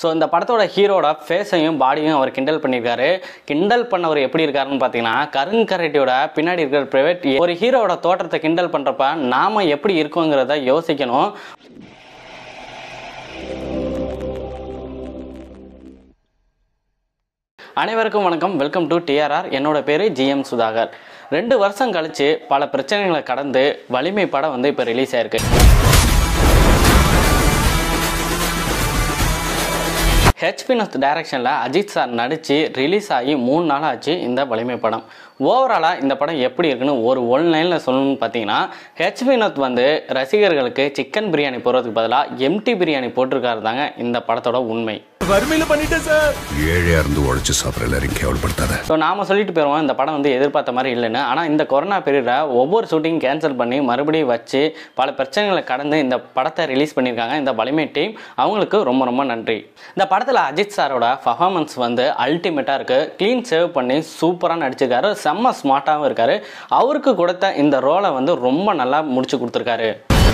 so இந்த படத்தோட ஹீரோட ஃபேஸையும் பாடியும் அவர் கிண்டல் பண்ணியிருக்காரு கிண்டல் பண்ணவர் எப்படி இருக்காருன்னு பார்த்தீங்கன்னா கருங்கரட்டியோட பின்னாடி இருக்கிற பிரைவேட் ஒரு ஹீரோவோட தோற்றத்தை கிண்டல் பண்ணுறப்ப நாம எப்படி இருக்கோங்கிறத யோசிக்கணும் அனைவருக்கும் வணக்கம் வெல்கம் டு டிஆர்ஆர் என்னோட பேர் ஜிஎம் சுதாகர் ரெண்டு வருஷம் கழிச்சு பல பிரச்சனைகளை கடந்து வலிமை படம் வந்து இப்போ ரிலீஸ் ஆயிருக்கு ஹெச்பினஸ் டைரக்ஷனில் அஜித் சார் நடித்து ரிலீஸ் ஆகி மூணு நாள் ஆச்சு இந்த வலிமை படம் ஓவராலாக இந்த படம் எப்படி இருக்குன்னு ஒரு ஒன் லைனில் சொல்லணும்னு பார்த்தீங்கன்னா ஹெச் வினோத் வந்து ரசிகர்களுக்கு சிக்கன் பிரியாணி போடுறதுக்கு பதிலாக எம்டி பிரியாணி போட்டிருக்காரு தாங்க இந்த படத்தோட உண்மை வறுமையில பண்ணிட்டேன் சார் ஏழையா இருந்து உழைச்சு சாப்பிட்ற எல்லாரையும் கேவலப்படுத்தாத ஸோ நாம சொல்லிட்டு போயிடுவோம் இந்த படம் வந்து எதிர்பார்த்த மாதிரி இல்லைன்னு ஆனால் இந்த கொரோனா பீரியடில் ஒவ்வொரு ஷூட்டிங் கேன்சல் பண்ணி மறுபடியும் வச்சு பல பிரச்சனைகளை கடந்து இந்த படத்தை ரிலீஸ் பண்ணியிருக்காங்க இந்த வலிமை டீம் அவங்களுக்கு ரொம்ப ரொம்ப நன்றி இந்த படத்தில் அஜித் சாரோட பர்ஃபார்மன்ஸ் வந்து அல்டிமேட்டாக இருக்குது க்ளீன் சேவ் பண்ணி சூப்பராக நடிச்சிருக்காரு செம்ம ஸ்மார்ட்டாகவும் இருக்காரு அவருக்கு கொடுத்த இந்த ரோலை வந்து ரொம்ப நல்லா முடிச்சு கொடுத்துருக்காரு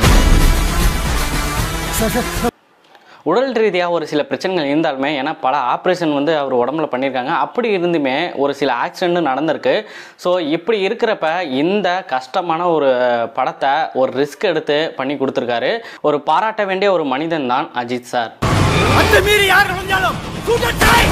உடல் ரீதியாக ஒரு சில பிரச்சனைகள் இருந்தாலுமே ஏன்னா பல ஆப்ரேஷன் வந்து அவர் உடம்புல பண்ணியிருக்காங்க அப்படி இருந்துமே ஒரு சில ஆக்சிடென்ட் நடந்திருக்கு ஸோ இப்படி இருக்கிறப்ப இந்த கஷ்டமான ஒரு படத்தை ஒரு ரிஸ்க் எடுத்து பண்ணி கொடுத்துருக்காரு ஒரு பாராட்ட வேண்டிய ஒரு மனிதன் தான் அஜித் சார் அந்த மீறி யார் நுழைஞ்சாலும் கூட்டத்தாய்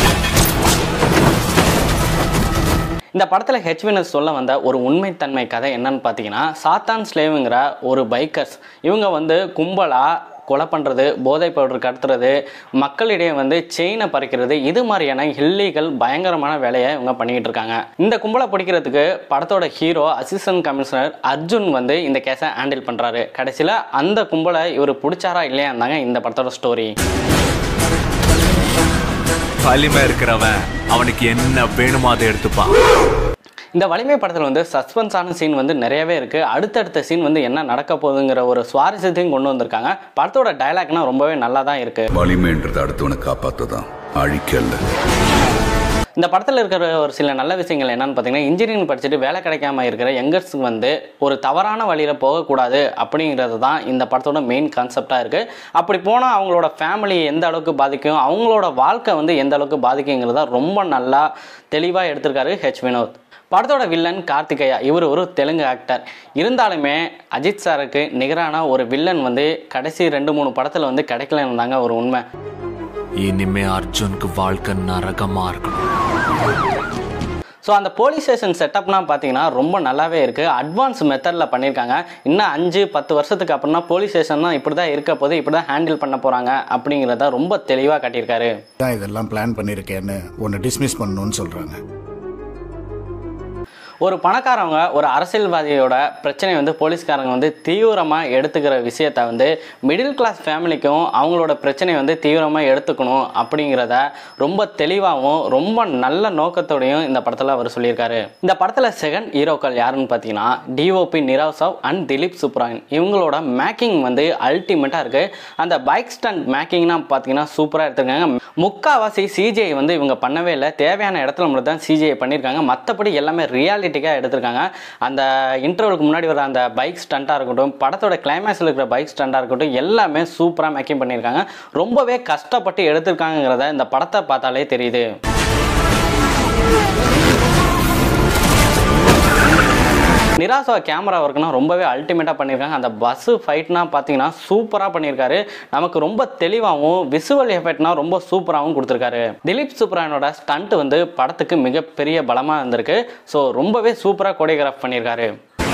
இந்த படத்தில் ஹெச்வினஸ் சொல்ல வந்த ஒரு உண்மைத்தன்மை கதை என்னன்னு பார்த்தீங்கன்னா சாத்தான் ஸ்லேவுங்கிற ஒரு பைக்கர்ஸ் இவங்க வந்து கும்பலாக கொலை பண்ணுறது போதை பவுடர் கடத்துறது மக்களிடையே வந்து செயினை பறிக்கிறது இது மாதிரியான இல்லீகல் பயங்கரமான வேலையை இவங்க பண்ணிக்கிட்டு இருக்காங்க இந்த கும்பலை பிடிக்கிறதுக்கு படத்தோட ஹீரோ அசிஸ்டன்ட் கமிஷனர் அர்ஜுன் வந்து இந்த கேஸை ஹேண்டில் பண்ணுறாரு கடைசியில் அந்த கும்பலை இவர் பிடிச்சாரா இல்லையா இருந்தாங்க இந்த படத்தோட ஸ்டோரி வலிமை இருக்கிறவன் அவனுக்கு என்ன வேணுமோ அதை எடுத்துப்பான் இந்த வலிமை படத்தில் வந்து சஸ்பென்ஸான சீன் வந்து நிறையவே இருக்குது அடுத்தடுத்த சீன் வந்து என்ன நடக்க போகுதுங்கிற ஒரு சுவாரஸ்யத்தையும் கொண்டு வந்திருக்காங்க படத்தோட டைலாக்னா ரொம்பவே நல்லா தான் இருக்குது வலிமைன்றது அடுத்தவனை காப்பாத்துதான் அழிக்கல்ல இந்த படத்தில் இருக்கிற ஒரு சில நல்ல விஷயங்கள் என்னன்னு பார்த்தீங்கன்னா இன்ஜினியரிங் படிச்சுட்டு வேலை கிடைக்காம இருக்கிற யங்கர்ஸுக்கு வந்து ஒரு தவறான வழியில் போகக்கூடாது அப்படிங்கிறது தான் இந்த படத்தோட மெயின் கான்செப்டாக இருக்குது அப்படி போனால் அவங்களோட ஃபேமிலி எந்த அளவுக்கு பாதிக்கும் அவங்களோட வாழ்க்கை வந்து எந்த அளவுக்கு பாதிக்குங்கிறத ரொம்ப நல்லா தெளிவாக எடுத்திருக்காரு ஹெச் வினோத் படத்தோட வில்லன் கார்த்திகேயா இவர் ஒரு தெலுங்கு ஆக்டர் இருந்தாலுமே அஜித் சாருக்கு நிகரான ஒரு வில்லன் வந்து கடைசி ரெண்டு மூணு படத்தில் வந்து கிடைக்கலன்னு தாங்க ஒரு உண்மை இனிமே அர்ஜுனுக்கு வாழ்க்கை நரகமா இருக்கணும் ஸோ அந்த போலீஸ் ஸ்டேஷன் செட்டப்னா பார்த்தீங்கன்னா ரொம்ப நல்லாவே இருக்குது அட்வான்ஸ் மெத்தடில் பண்ணியிருக்காங்க இன்னும் அஞ்சு பத்து வருஷத்துக்கு அப்புறம்னா போலீஸ் ஸ்டேஷன் இப்படி தான் இருக்க போது இப்படி தான் ஹேண்டில் பண்ண போகிறாங்க அப்படிங்கிறத ரொம்ப தெளிவாக காட்டியிருக்காரு தான் இதெல்லாம் பிளான் பண்ணியிருக்கேன்னு ஒன்று டிஸ்மிஸ் பண்ணணும்னு சொல்கிறாங்க ஒரு பணக்காரவங்க ஒரு அரசியல்வாதியோட பிரச்சனை வந்து போலீஸ்காரங்க வந்து தீவிரமாக எடுத்துக்கிற விஷயத்த வந்து மிடில் கிளாஸ் ஃபேமிலிக்கும் அவங்களோட பிரச்சனையை வந்து தீவிரமாக எடுத்துக்கணும் அப்படிங்கிறத ரொம்ப தெளிவாகவும் ரொம்ப நல்ல நோக்கத்தோடையும் இந்த படத்தில் அவர் சொல்லியிருக்காரு இந்த படத்தில் செகண்ட் ஹீரோக்கள் யாருன்னு பார்த்தீங்கன்னா டிஓபி நிராவ் சாவ் அண்ட் திலீப் சுப்ராயன் இவங்களோட மேக்கிங் வந்து அல்டிமேட்டாக இருக்குது அந்த பைக் ஸ்டண்ட் மேக்கிங்னா பார்த்தீங்கன்னா சூப்பராக எடுத்திருக்காங்க முக்காவாசி சிஜிஐ வந்து இவங்க பண்ணவே இல்லை தேவையான இடத்துல மட்டும் தான் சிஜிஐ பண்ணியிருக்காங்க மற்றபடி எல்லாமே ரியாலிட்டிக்காக எடுத்திருக்காங்க அந்த இன்டர்வலுக்கு முன்னாடி வர அந்த பைக் ஸ்டண்ட்டாக இருக்கட்டும் படத்தோட கிளைமேக்ஸில் இருக்கிற பைக் ஸ்டண்ட்டாக இருக்கட்டும் எல்லாமே சூப்பராக மேக்கிங் பண்ணியிருக்காங்க ரொம்பவே கஷ்டப்பட்டு எடுத்திருக்காங்கிறத இந்த படத்தை பார்த்தாலே தெரியுது நிராசா கேமரா ஒர்க்னா ரொம்பவே அல்டிமேட்டாக பண்ணியிருக்காங்க அந்த பஸ்ஸு ஃபைட்னா பார்த்தீங்கன்னா சூப்பராக பண்ணியிருக்காரு நமக்கு ரொம்ப தெளிவாகவும் விசுவல் எஃபெக்ட்னா ரொம்ப சூப்பராகவும் கொடுத்துருக்காரு திலீப் சுப்ராயனோட ஸ்டண்ட் வந்து படத்துக்கு மிகப்பெரிய பலமாக இருந்திருக்கு ஸோ ரொம்பவே சூப்பராக கோரியோகிராஃப் பண்ணியிருக்காரு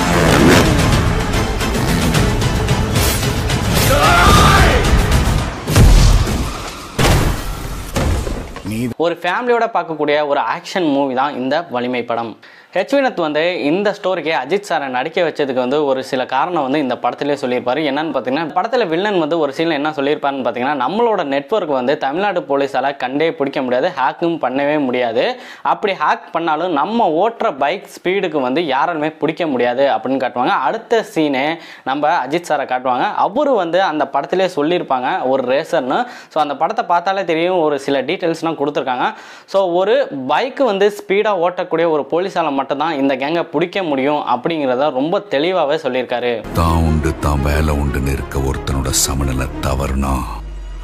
நீ ஒரு ஃபேமிலியோட பார்க்கக்கூடிய ஒரு ஆக்ஷன் மூவி தான் இந்த வலிமை படம் ஹெச்வினத் வந்து இந்த ஸ்டோரிக்கு அஜித் சாரை நடிக்க வச்சதுக்கு வந்து ஒரு சில காரணம் வந்து இந்த படத்திலே சொல்லியிருப்பாரு என்னன்னு பார்த்தீங்கன்னா படத்தில் வில்லன் வந்து ஒரு சீனில் என்ன சொல்லியிருப்பாருன்னு பார்த்தீங்கன்னா நம்மளோட நெட்வொர்க் வந்து தமிழ்நாடு போலீஸால் கண்டே பிடிக்க முடியாது ஹேக்கும் பண்ணவே முடியாது அப்படி ஹேக் பண்ணாலும் நம்ம ஓட்டுற பைக் ஸ்பீடுக்கு வந்து யாராலுமே பிடிக்க முடியாது அப்படின்னு காட்டுவாங்க அடுத்த சீனே நம்ம அஜித் சாரை காட்டுவாங்க அவரு வந்து அந்த படத்திலே சொல்லியிருப்பாங்க ஒரு ரேசர்னு ஸோ அந்த படத்தை பார்த்தாலே தெரியும் ஒரு சில டீட்டெயில்ஸ்லாம் கொடுத்துருக்காங்க ஸோ ஒரு பைக்கு வந்து ஸ்பீடாக ஓட்டக்கூடிய ஒரு போலீஸால் மட்டும்தான் இந்த கேங்கை பிடிக்க முடியும் அப்படிங்கிறத ரொம்ப தெளிவாகவே சொல்லியிருக்காரு தான் உண்டு தான் வேலை உண்டுன்னு இருக்க ஒருத்தனோட சமநிலை தவறுனா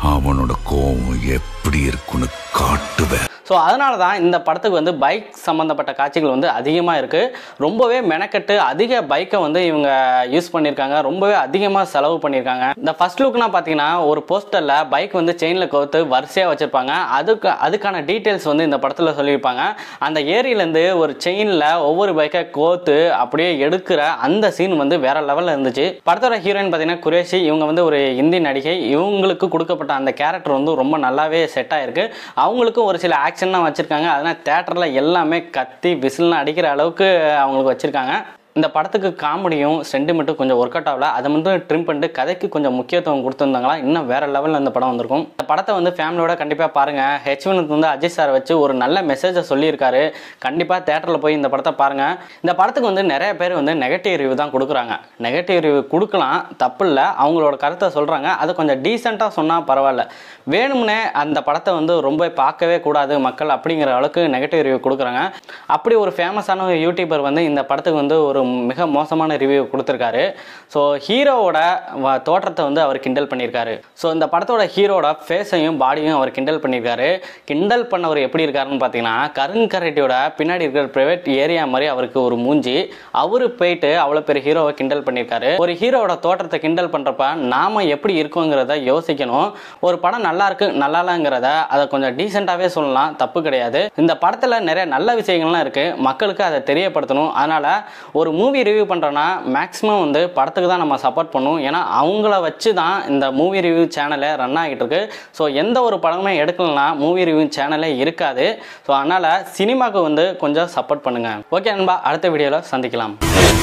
அவனோட கோவம் எப்படி இருக்குன்னு காட்டுவேன் ஸோ அதனால தான் இந்த படத்துக்கு வந்து பைக் சம்மந்தப்பட்ட காட்சிகள் வந்து அதிகமாக இருக்குது ரொம்பவே மெனக்கட்டு அதிக பைக்கை வந்து இவங்க யூஸ் பண்ணியிருக்காங்க ரொம்பவே அதிகமாக செலவு பண்ணியிருக்காங்க இந்த ஃபர்ஸ்ட் லுக்னா பார்த்தீங்கன்னா ஒரு போஸ்டரில் பைக் வந்து செயினில் கோர்த்து வரிசையாக வச்சுருப்பாங்க அதுக்கு அதுக்கான டீட்டெயில்ஸ் வந்து இந்த படத்தில் சொல்லியிருப்பாங்க அந்த ஏரியிலேருந்து ஒரு செயினில் ஒவ்வொரு பைக்கை கோர்த்து அப்படியே எடுக்கிற அந்த சீன் வந்து வேற லெவலில் இருந்துச்சு படத்தோட ஹீரோயின் பார்த்தீங்கன்னா குரேஷி இவங்க வந்து ஒரு இந்தி நடிகை இவங்களுக்கு கொடுக்கப்பட்ட அந்த கேரக்டர் வந்து ரொம்ப நல்லாவே செட் ஆயிருக்கு அவங்களுக்கும் ஒரு சில ஆக்ஷன்லாம் வச்சுருக்காங்க அதனால் தேட்டரில் எல்லாமே கத்தி விசில்னு அடிக்கிற அளவுக்கு அவங்களுக்கு வச்சுருக்காங்க இந்த படத்துக்கு காமெடியும் சென்டிமெண்ட்டும் கொஞ்சம் ஒர்க் அவுட் ஆகல அதை மட்டும் ட்ரிம் பண்ணிட்டு கதைக்கு கொஞ்சம் முக்கியத்துவம் கொடுத்துருந்தாங்களா இன்னும் வேற லெவலில் இந்த படம் வந்திருக்கும் இந்த படத்தை வந்து ஃபேமிலியோட கண்டிப்பாக பாருங்க ஹெச் வினோத் வந்து அஜய் சார் வச்சு ஒரு நல்ல மெசேஜை சொல்லியிருக்காரு கண்டிப்பாக தேட்டரில் போய் இந்த படத்தை பாருங்க இந்த படத்துக்கு வந்து நிறைய பேர் வந்து நெகட்டிவ் ரிவ்யூ தான் கொடுக்குறாங்க நெகட்டிவ் ரிவ்யூ கொடுக்கலாம் தப்பு இல்லை அவங்களோட கருத்தை சொல்கிறாங்க அதை கொஞ்சம் டீசெண்டாக சொன்னால் பரவாயில்ல வேணும்னே அந்த படத்தை வந்து ரொம்ப பார்க்கவே கூடாது மக்கள் அப்படிங்கிற அளவுக்கு நெகட்டிவ் ரிவ்யூ கொடுக்குறாங்க அப்படி ஒரு ஃபேமஸான ஒரு யூடியூபர் வந்து இந்த படத்துக்கு வந்து ஒரு மிக மோசமான ரிவ்யூ கொடுத்துருக்காரு ஸோ ஹீரோவோட வ- தோற்றத்தை வந்து அவர் கிண்டல் பண்ணியிருக்காரு ஸோ இந்த படத்தோட ஹீரோட ஃபேஸையும் பாடியும் அவர் கிண்டல் பண்ணியிருக்காரு கிண்டல் பண்ணவர் எப்படி இருக்காருன்னு பார்த்தீங்கன்னா கருங்கரட்டியோட பின்னாடி இருக்கிற ப்ரைவேட் ஏரியா மாதிரி அவருக்கு ஒரு மூஞ்சி அவரு போயிட்டு அவ்வளோ பெரிய ஹீரோவை கிண்டல் பண்ணியிருக்காரு ஒரு ஹீரோவோட தோற்றத்தை கிண்டல் பண்ணுறப்ப நாம எப்படி இருக்கோங்கிறத யோசிக்கணும் ஒரு படம் நல்லா இருக்கு நல்லா இல்லைங்கிறத அதை கொஞ்சம் டீசெண்டாகவே சொல்லலாம் தப்பு கிடையாது இந்த படத்தில் நிறைய நல்ல விஷயங்கள்லாம் இருக்கு மக்களுக்கு அதை தெரியப்படுத்தணும் அதனால ஒரு மூவி ரிவ்யூ பண்ணுறோன்னா மேக்ஸிமம் வந்து படத்துக்கு தான் நம்ம சப்போர்ட் பண்ணும் ஏன்னா அவங்கள வச்சு தான் இந்த மூவி ரிவ்யூ சேனலே ரன் ஆகிட்டு இருக்கு ஸோ எந்த ஒரு படமுமே எடுக்கலனா மூவி ரிவ்யூ சேனலே இருக்காது ஸோ அதனால் சினிமாவுக்கு வந்து கொஞ்சம் சப்போர்ட் பண்ணுங்கள் ஓகே நண்பா அடுத்த வீடியோவில் சந்திக்கலாம்